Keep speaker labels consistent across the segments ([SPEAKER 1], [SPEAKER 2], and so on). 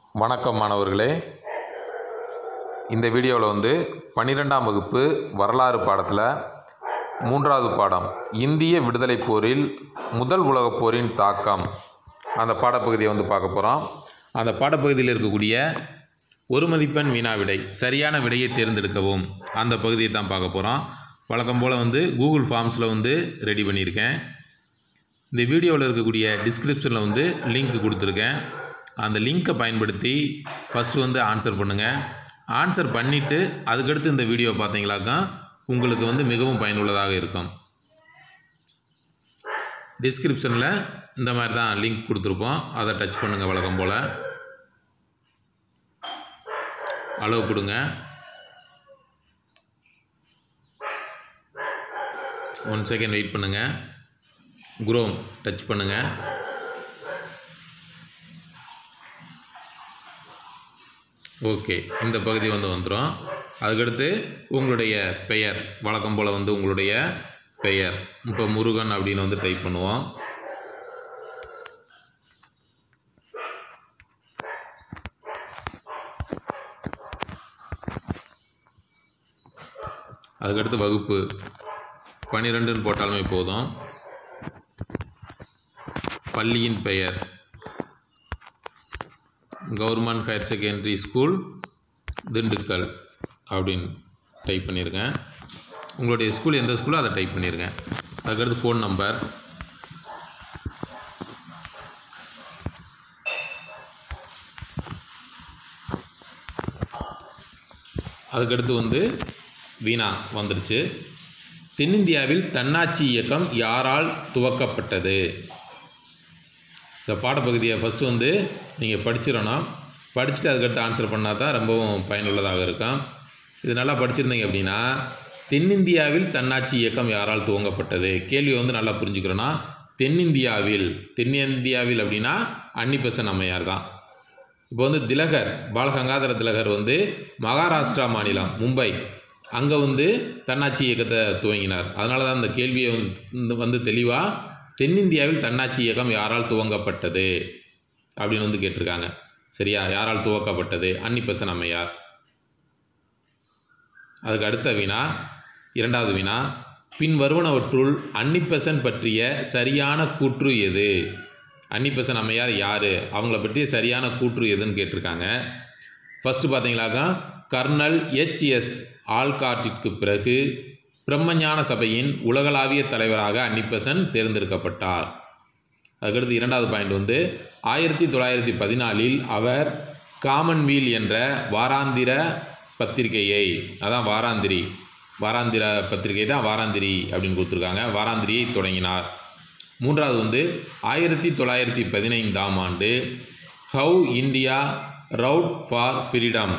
[SPEAKER 1] வணக்கம் மாணவர்களே இந்த வீடியோவில் வந்து பன்னிரெண்டாம் வகுப்பு வரலாறு பாடத்தில் மூன்றாவது பாடம் இந்திய விடுதலைப் போரில் முதல் உலகப் போரின் தாக்கம் அந்த பாடப்பகுதியை வந்து பார்க்க போகிறோம் அந்த பாடப்பகுதியில் இருக்கக்கூடிய ஒரு மதிப்பெண் வினா விடை சரியான விடையை தேர்ந்தெடுக்கவும் அந்த பகுதியை தான் பார்க்க போகிறோம் வழக்கம் போல் வந்து கூகுள் ஃபார்ம்ஸில் வந்து ரெடி பண்ணியிருக்கேன் இந்த வீடியோவில் இருக்கக்கூடிய டிஸ்கிரிப்ஷனில் வந்து லிங்க் கொடுத்துருக்கேன் அந்த லிங்க்கை பயன்படுத்தி ஃபஸ்ட்டு வந்து ஆன்சர் பண்ணுங்கள் ஆன்சர் பண்ணிவிட்டு அதுக்கடுத்து இந்த வீடியோ பார்த்தீங்களாக்கா உங்களுக்கு வந்து மிகவும் பயனுள்ளதாக இருக்கும் டிஸ்கிரிப்ஷனில் இந்த மாதிரி தான் லிங்க் கொடுத்துருப்போம் அதை டச் பண்ணுங்கள் வழக்கம் போல் அளவு கொடுங்க ஒன் செகண்ட் வெயிட் பண்ணுங்கள் குரோம் டச் பண்ணுங்கள் ஓகே இந்த பகுதி வந்து வந்துடும் அதுக்கடுத்து உங்களுடைய பெயர் வழக்கம் போல் வந்து உங்களுடைய பெயர் இப்போ முருகன் அப்படின்னு வந்து டைப் பண்ணுவோம் அதுக்கடுத்து வகுப்பு பன்னிரெண்டுன்னு போட்டாலுமே போதும் பள்ளியின் பெயர் government higher secondary school Dindigul அப்படின்னு டைப் பண்ணியிருக்கேன் உங்களுடைய ஸ்கூல் எந்த ஸ்கூலோ அதை டைப் பண்ணியிருக்கேன் அதுக்கடுத்து ஃபோன் நம்பர் அதுக்கடுத்து வந்து வீணா வந்துருச்சு தென்னிந்தியாவில் தன்னாட்சி இயக்கம் யாரால் துவக்கப்பட்டது இந்த பாடப்பகுதியை ஃபஸ்ட்டு வந்து நீங்கள் படிச்சிடணும் படிச்சுட்டு அதுக்கடுத்து ஆன்சர் பண்ணால் தான் ரொம்பவும் பயனுள்ளதாக இருக்கும் இது நல்லா படிச்சிருந்தீங்க அப்படின்னா தென்னிந்தியாவில் தன்னாட்சி இயக்கம் யாரால் துவங்கப்பட்டது கேள்வி வந்து நல்லா புரிஞ்சுக்கிறோன்னா தென்னிந்தியாவில் தென்னிந்தியாவில் அப்படின்னா அன்னிபெசன் அம்மையார் தான் இப்போ வந்து திலகர் பாலகங்காதர திலகர் வந்து மகாராஷ்டிரா மாநிலம் மும்பை அங்கே வந்து தன்னாட்சி இயக்கத்தை துவங்கினார் அதனால தான் அந்த கேள்வியை வந்து வந்து தெளிவாக தென்னிந்தியாவில் தன்னாட்சி இயக்கம் யாரால் துவங்கப்பட்டது அப்படின்னு வந்து கேட்டிருக்காங்க சரியா யாரால் துவக்கப்பட்டது அன்னிபெசன் அம்மையார் அதுக்கு அடுத்த வினா இரண்டாவது வினா பின் வருவனவற்றுள் அன்னிப்பெசன் பற்றிய சரியான கூற்று எது அன்னிப்பெசன் அம்மையார் யார் அவங்கள பற்றிய சரியான கூற்று எதுன்னு கேட்டிருக்காங்க ஃபஸ்ட்டு பார்த்தீங்களாக்கா கர்னல் ஹெச்எஸ் ஆல்காட்டிற்கு பிறகு பிரம்மஞான சபையின் உலகளாவிய தலைவராக அன்னிப்பெசன் தேர்ந்தெடுக்கப்பட்டார் அதுக்கடுத்து இரண்டாவது பாயிண்ட் வந்து ஆயிரத்தி தொள்ளாயிரத்தி பதினாலில் அவர் காமன்வீல் என்ற வாராந்திர பத்திரிகையை அதான் வாராந்திரி வாராந்திர பத்திரிகை தான் வாராந்திரி அப்படின்னு கொடுத்துருக்காங்க வாராந்திரியை தொடங்கினார் மூன்றாவது வந்து ஆயிரத்தி தொள்ளாயிரத்தி பதினைந்தாம் ஆண்டு how India wrought for freedom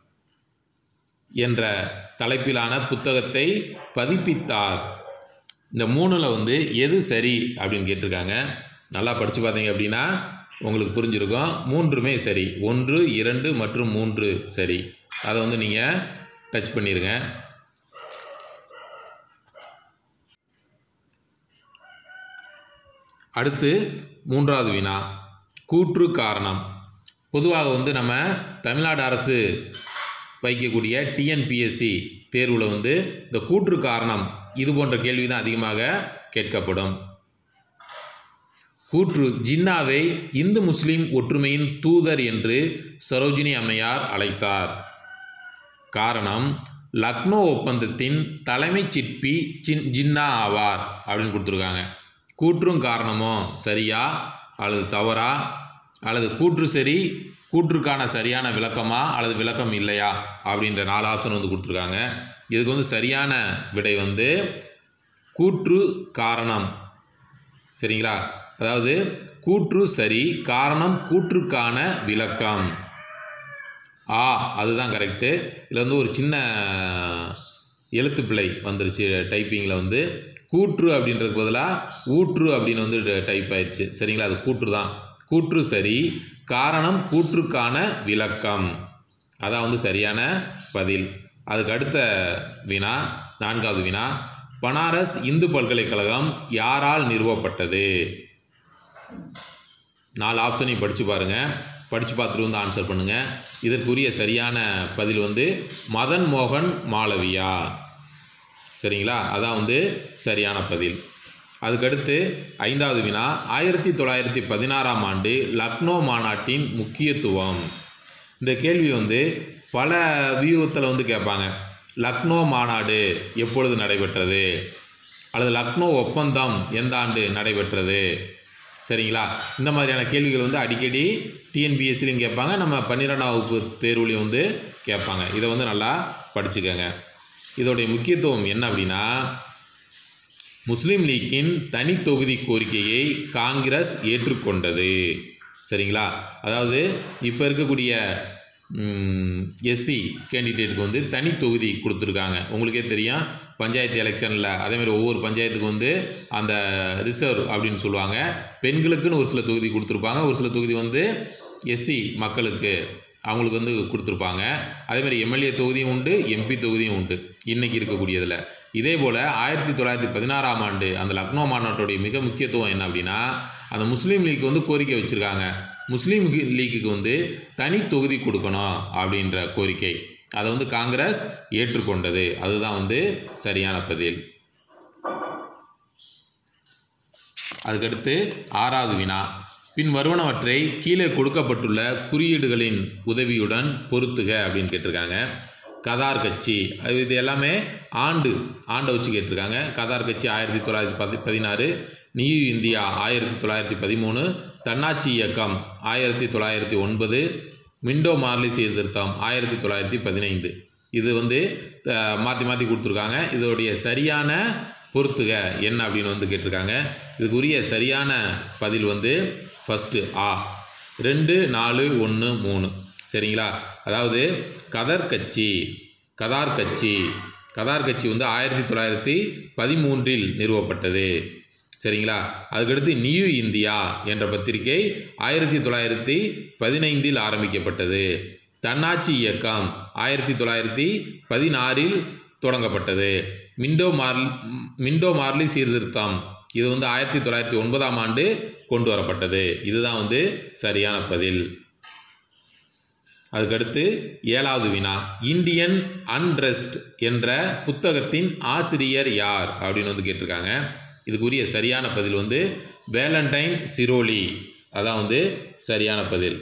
[SPEAKER 1] என்ற தலைப்பிலான புத்தகத்தை பதிப்பித்தார் இந்த மூணில் வந்து எது சரி அப்படின்னு கேட்டிருக்காங்க நல்லா படித்து பார்த்தீங்க அப்படின்னா உங்களுக்கு புரிஞ்சிருக்கும் மூன்றுமே சரி ஒன்று இரண்டு மற்றும் மூன்று சரி அதை வந்து நீங்கள் டச் பண்ணிடுங்க அடுத்து மூன்றாவது வினா கூற்று காரணம் பொதுவாக வந்து நம்ம தமிழ்நாடு அரசு வைக்கக்கூடிய டிஎன்பிஎஸ்சி தேர்வில் வந்து இந்த கூற்று காரணம் இது போன்ற கேள்வி தான் அதிகமாக கேட்கப்படும் கூற்று ஜின்னாவை இந்து முஸ்லிம் ஒற்றுமையின் தூதர் என்று சரோஜினி அம்மையார் அழைத்தார் காரணம் லக்னோ ஒப்பந்தத்தின் தலைமை சிற்பி சின் ஜின்னா ஆவார் அப்படின்னு கொடுத்துருக்காங்க கூற்றும் காரணமும் சரியா அல்லது தவறா அல்லது கூற்று சரி கூற்றுக்கான சரியான விளக்கமா அல்லது விளக்கம் இல்லையா அப்படின்ற நாலு ஆப்ஷன் வந்து கொடுத்துருக்காங்க இதுக்கு வந்து சரியான விடை வந்து கூற்று காரணம் சரிங்களா அதாவது கூற்று சரி காரணம் கூற்றுக்கான விளக்கம் ஆ அதுதான் கரெக்டு இதில் வந்து ஒரு சின்ன எழுத்து பிழை வந்துருச்சு டைப்பிங்கில் வந்து கூற்று அப்படின்றதுக்கு பதிலாக ஊற்று அப்படின்னு வந்து டைப் ஆயிடுச்சு சரிங்களா அது கூற்று தான் கூற்று சரி காரணம் கூற்றுக்கான விளக்கம் அதான் வந்து சரியான பதில் அதுக்கு அடுத்த வினா நான்காவது வினா பனாரஸ் இந்து பல்கலைக்கழகம் யாரால் நிறுவப்பட்டது நாலு ஆப்ஷனையும் படித்து பாருங்கள் படித்து பார்த்துட்டு வந்து ஆன்சர் பண்ணுங்கள் இதற்குரிய சரியான பதில் வந்து மதன் மோகன் மாளவியா சரிங்களா அதான் வந்து சரியான பதில் அதுக்கடுத்து ஐந்தாவது வினா ஆயிரத்தி தொள்ளாயிரத்தி பதினாறாம் ஆண்டு லக்னோ மாநாட்டின் முக்கியத்துவம் இந்த கேள்வி வந்து பல வியூகத்தில் வந்து கேட்பாங்க லக்னோ மாநாடு எப்பொழுது நடைபெற்றது அல்லது லக்னோ ஒப்பந்தம் எந்த ஆண்டு நடைபெற்றது சரிங்களா இந்த மாதிரியான கேள்விகள் வந்து அடிக்கடி டிஎன்பிஎஸ்சிலையும் கேட்பாங்க நம்ம பன்னிரெண்டாம் வகுப்பு தேர்வுலையும் வந்து கேட்பாங்க இதை வந்து நல்லா படிச்சுக்கோங்க இதோடைய முக்கியத்துவம் என்ன அப்படின்னா முஸ்லீம் லீக்கின் தனி தொகுதி கோரிக்கையை காங்கிரஸ் ஏற்றுக்கொண்டது சரிங்களா அதாவது இப்போ இருக்கக்கூடிய எஸ்சி கேண்டிடேட்டுக்கு வந்து தனி தொகுதி கொடுத்துருக்காங்க உங்களுக்கே தெரியும் பஞ்சாயத்து எலெக்ஷனில் அதேமாதிரி ஒவ்வொரு பஞ்சாயத்துக்கு வந்து அந்த ரிசர்வ் அப்படின்னு சொல்லுவாங்க பெண்களுக்குன்னு ஒரு சில தொகுதி கொடுத்துருப்பாங்க ஒரு சில தொகுதி வந்து எஸ்சி மக்களுக்கு அவங்களுக்கு வந்து கொடுத்துருப்பாங்க அதேமாதிரி எம்எல்ஏ தொகுதியும் உண்டு எம்பி தொகுதியும் உண்டு இன்றைக்கி இருக்கக்கூடியதில் இதே போல் ஆயிரத்தி தொள்ளாயிரத்தி பதினாறாம் ஆண்டு அந்த லக்னோ மாநாட்டுடைய மிக முக்கியத்துவம் என்ன அப்படின்னா அந்த முஸ்லீம் லீக் வந்து கோரிக்கை வச்சுருக்காங்க முஸ்லீம் லீக்குக்கு வந்து தனி தொகுதி கொடுக்கணும் அப்படின்ற கோரிக்கை அதை வந்து காங்கிரஸ் ஏற்றுக்கொண்டது அதுதான் வந்து சரியான பதில் அதுக்கடுத்து ஆறாவது வினா பின் வருவனவற்றை கீழே கொடுக்கப்பட்டுள்ள குறியீடுகளின் உதவியுடன் பொருத்துக அப்படின்னு கேட்டிருக்காங்க கதார் கட்சி அது இது எல்லாமே ஆண்டு ஆண்டை வச்சு கேட்டிருக்காங்க கதார் கட்சி ஆயிரத்தி தொள்ளாயிரத்தி பதி பதினாறு நியூ இந்தியா ஆயிரத்தி தொள்ளாயிரத்தி பதிமூணு தன்னாட்சி இயக்கம் ஆயிரத்தி தொள்ளாயிரத்தி ஒன்பது மிண்டோ மார்லி சீர்திருத்தம் ஆயிரத்தி தொள்ளாயிரத்தி பதினைந்து இது வந்து மாற்றி மாற்றி கொடுத்துருக்காங்க இதோடைய சரியான பொறுத்துக என்ன அப்படின்னு வந்து கேட்டிருக்காங்க இதுக்குரிய சரியான பதில் வந்து ஃபஸ்ட்டு ஆ ரெண்டு நாலு ஒன்று மூணு சரிங்களா அதாவது கதர் கட்சி கதார் கட்சி கதார் கட்சி வந்து ஆயிரத்தி தொள்ளாயிரத்தி பதிமூன்றில் நிறுவப்பட்டது சரிங்களா அதுக்கடுத்து நியூ இந்தியா என்ற பத்திரிகை ஆயிரத்தி தொள்ளாயிரத்தி பதினைந்தில் ஆரம்பிக்கப்பட்டது தன்னாட்சி இயக்கம் ஆயிரத்தி தொள்ளாயிரத்தி பதினாறில் தொடங்கப்பட்டது மிண்டோ மார்லி மிண்டோ மார்லி சீர்திருத்தம் இது வந்து ஆயிரத்தி தொள்ளாயிரத்தி ஒன்பதாம் ஆண்டு கொண்டு வரப்பட்டது இதுதான் வந்து சரியான பதில் அதுக்கடுத்து ஏழாவது வினா இந்தியன் அன்ரெஸ்ட் என்ற புத்தகத்தின் ஆசிரியர் யார் அப்படின்னு வந்து கேட்டிருக்காங்க இதுக்குரிய சரியான பதில் வந்து வேலண்டைன் சிரோலி அதான் வந்து சரியான பதில்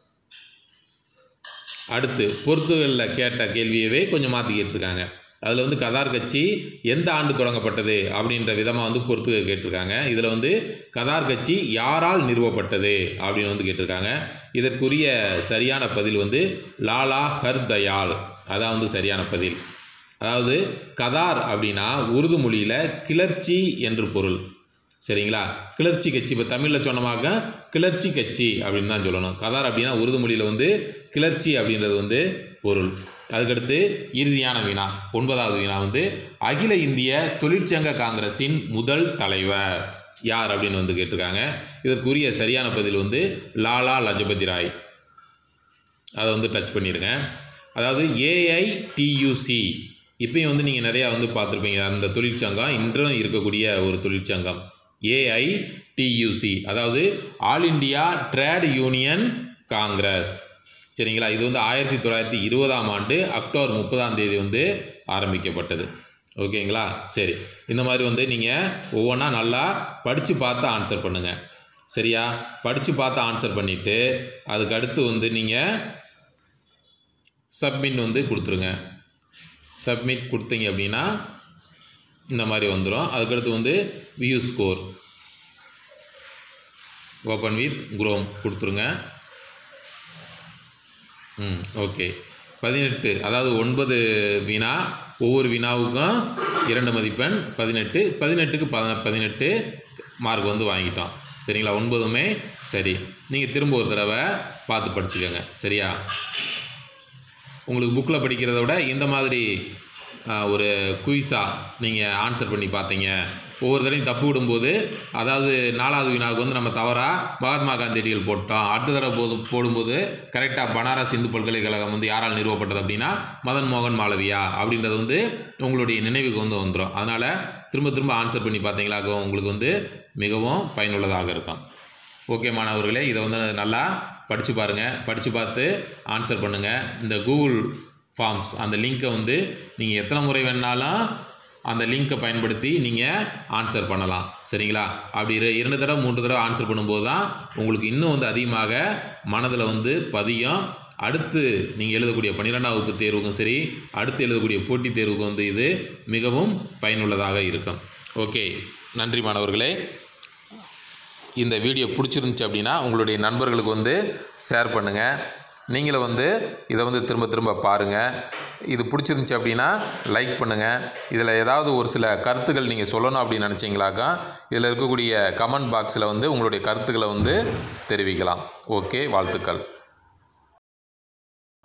[SPEAKER 1] அடுத்து பொறுத்துகளில் கேட்ட கேள்வியவே கொஞ்சம் மாற்றி கேட்டிருக்காங்க அதில் வந்து கதார் கட்சி எந்த ஆண்டு தொடங்கப்பட்டது அப்படின்ற விதமாக வந்து பொறுத்து கேட்டிருக்காங்க இதில் வந்து கதார் கட்சி யாரால் நிறுவப்பட்டது அப்படின்னு வந்து கேட்டிருக்காங்க இதற்குரிய சரியான பதில் வந்து லாலா ஹர்தயால் அதான் வந்து சரியான பதில் அதாவது கதார் அப்படின்னா உருது மொழியில் கிளர்ச்சி என்று பொருள் சரிங்களா கிளர்ச்சி கட்சி இப்போ தமிழில் சொன்னமாக கிளர்ச்சி கட்சி அப்படின்னு தான் சொல்லணும் கதார் அப்படின்னா உருது மொழியில் வந்து கிளர்ச்சி அப்படின்றது வந்து பொருள் அதுக்கடுத்து இறுதியான வினா ஒன்பதாவது வினா வந்து அகில இந்திய தொழிற்சங்க காங்கிரஸின் முதல் தலைவர் யார் அப்படின்னு வந்து கேட்டிருக்காங்க இதற்குரிய சரியான பதில் வந்து லாலா லஜபதி ராய் அதை வந்து டச் பண்ணிடுங்க அதாவது ஏஐடியூசி இப்பயும் வந்து நீங்கள் நிறையா வந்து பார்த்துருப்பீங்க அந்த தொழிற்சங்கம் இன்றும் இருக்கக்கூடிய ஒரு தொழிற்சங்கம் ஏஐடியூசி அதாவது all India trade union congress சரிங்களா இது வந்து ஆயிரத்தி தொள்ளாயிரத்தி இருபதாம் ஆண்டு அக்டோபர் முப்பதாம் தேதி வந்து ஆரம்பிக்கப்பட்டது ஓகேங்களா சரி இந்த மாதிரி வந்து நீங்கள் ஒவ்வொன்றா நல்லா படித்து பார்த்து ஆன்சர் பண்ணுங்கள் சரியா படித்து பார்த்து ஆன்சர் பண்ணிவிட்டு அதுக்கு அடுத்து வந்து நீங்கள் சப்மிட் வந்து கொடுத்துருங்க சப்மிட் கொடுத்தீங்க அப்படின்னா இந்த மாதிரி வந்துடும் அதுக்கடுத்து வந்து view score open with chrome கொடுத்துருங்க ம் ஓகே பதினெட்டு அதாவது ஒன்பது வினா ஒவ்வொரு வினாவுக்கும் இரண்டு மதிப்பெண் பதினெட்டு பதினெட்டுக்கு பத பதினெட்டு மார்க் வந்து வாங்கிட்டோம் சரிங்களா ஒன்பதுமே சரி நீங்கள் திரும்ப ஒரு தடவை பார்த்து படிச்சுக்கோங்க சரியா உங்களுக்கு புக்கில் படிக்கிறத விட இந்த மாதிரி ஆ, ஒரு குயிஸாக நீங்கள் ஆன்சர் பண்ணி பார்த்தீங்க ஒவ்வொரு தடவையும் தப்பு விடும்போது அதாவது நாலாவது வினாவுக்கு வந்து நம்ம தவறாக மகாத்மா காந்தியடிகள் போட்டோம் அடுத்த தடவை போது போடும்போது கரெக்டாக பனாரஸ் இந்து பல்கலைக்கழகம் வந்து யாரால் நிறுவப்பட்டது அப்படின்னா மதன் மோகன் மாளவியா அப்படின்றது வந்து உங்களுடைய நினைவுக்கு வந்து வந்துடும் அதனால் திரும்ப திரும்ப ஆன்சர் பண்ணி பார்த்தீங்களாக்க உங்களுக்கு வந்து மிகவும் பயனுள்ளதாக இருக்கும் ஓகே மாணவர்களே இதை வந்து நல்லா படித்து பாருங்கள் படித்து பார்த்து ஆன்சர் பண்ணுங்கள் இந்த கூகுள் ஃபார்ம்ஸ் அந்த லிங்க்கை வந்து நீங்கள் எத்தனை முறை வேணாலும் அந்த லிங்க்கை பயன்படுத்தி நீங்கள் ஆன்சர் பண்ணலாம் சரிங்களா அப்படி இரு- இரண்டு தடவை மூன்று தடவை ஆன்சர் பண்ணும்போது தான் உங்களுக்கு இன்னும் வந்து அதிகமாக மனதில் வந்து பதியும் அடுத்து நீங்கள் எழுதக்கூடிய பன்னிரெண்டாம் வகுப்பு தேர்வுக்கும் சரி அடுத்து எழுதக்கூடிய போட்டித் தேர்வுக்கும் வந்து இது மிகவும் பயனுள்ளதாக இருக்கும் ஓகே நன்றி மாணவர்களே இந்த வீடியோ பிடிச்சிருந்துச்சி அப்படின்னா உங்களுடைய நண்பர்களுக்கு வந்து ஷேர் பண்ணுங்கள் நீங்களும் வந்து இதை வந்து திரும்ப திரும்ப பாருங்கள் இது பிடிச்சிருந்துச்சி அப்படின்னா லைக் பண்ணுங்கள் இதில் ஏதாவது ஒரு சில கருத்துக்கள் நீங்கள் சொல்லணும் அப்படின்னு நினச்சிங்களாக்கா இதில் இருக்கக்கூடிய கமெண்ட் பாக்ஸில் வந்து உங்களுடைய கருத்துக்களை வந்து தெரிவிக்கலாம் ஓகே வாழ்த்துக்கள்